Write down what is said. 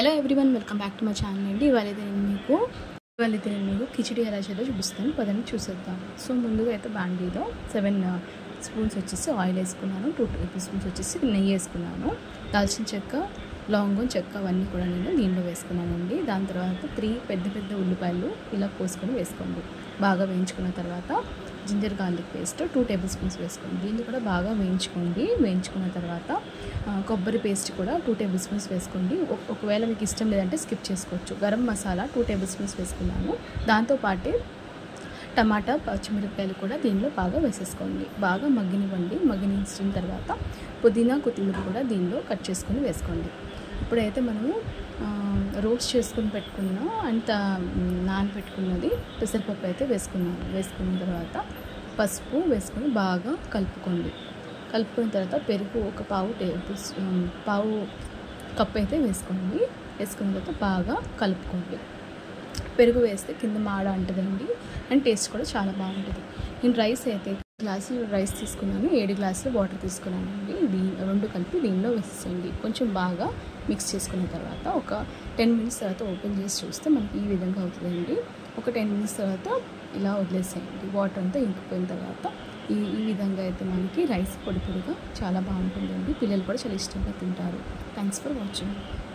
hello everyone welcome back to my channel అండి ఇవాళ అయితే నేను మీకు ఇవాళ అయితే నేను మీకు కిచిడి ఎలా చేయాలో చూపిస్తాను పదండి చూసేద్దాం సో ముందుగా అయితే బాండీలో సెవెన్ స్పూన్స్ వచ్చేసి ఆయిల్ వేసుకున్నాను టూ టేబుల్ స్పూన్స్ వచ్చేసి నెయ్యి వేసుకున్నాను దాల్చిన చెక్క లవంగం చెక్క అవన్నీ కూడా నేను దీనిలో వేసుకున్నానండి దాని తర్వాత త్రీ పెద్ద పెద్ద ఉల్లిపాయలు ఇలా కోసుకొని వేసుకోండి బాగా వేయించుకున్న తర్వాత ginger garlic paste two table spoons వేసుకోండి దీన్ని కూడా బాగా వేయించుకోండి వేయించుకున్న తర్వాత ఆ, కొబ్బరి పేస్ట్ కూడా టూ టేబుల్ స్పూన్స్ వేసుకోండి ఒక- ఒకవేళ మీకు ఇష్టం లేదంటే స్కిప్ చేసుకోవచ్చు garam masala two table spoons వేసుకున్నాను దాంతోపాటే టమాటా పచ్చిమిరపకాయలు కూడా దీనిలో బాగా వేసేసుకోండి బాగా మగ్గినివ్వండి మగ్గినించిన తర్వాత పుదీనా కొత్తిమీర కూడా దీనిలో కట్ చేసుకొని వేసుకోండి ఇప్పుడైతే మనము ఆ, రోస్ట్ చేసుకుని పెట్టుకున్న అంత నానబెట్టుకున్నది పెసరపప్పు అయితే వేసుకున్నాను వేసుకున్న తర్వాత పసుపు వేసుకొని బాగా కలుపుకోండి కలుపుకున్న తర్వాత పెరుగు ఒక పావు టేబుల్ స్పూన్ పావు కప్ అయితే వేసుకోండి వేసుకున్న తర్వాత బాగా కలుపుకోండి పెరుగు వేస్తే కింద మాడ అంటుందండి అండ్ టేస్ట్ కూడా చాలా బాగుంటుంది నేను రైస్ అయితే గ్లాసులు రైస్ తీసుకున్నాను ఏడు గ్లాసులు వాటర్ తీసుకున్నాను అండి దీ రెండు కలిపి దీనిలో వేసేయండి కొంచెం బాగా మిక్స్ చేసుకున్న తర్వాత ఒక టెన్ మినిట్స్ తర్వాత ఓపెన్ చేసి చూస్తే మనకి ఈ విధంగా అవుతుందండి ఒక టెన్ మినిట్స్ తర్వాత ఇలా వదిలేసేయండి వాటర్ అంతా ఇంకిపోయిన తర్వాత ఈ ఈ విధంగా అయితే మనకి రైస్ పొడి పొడిగా చాలా బాగుంటుందండి పిల్లలు కూడా చాలా ఇష్టంగా తింటారు థ్యాంక్స్ ఫర్ వాచింగ్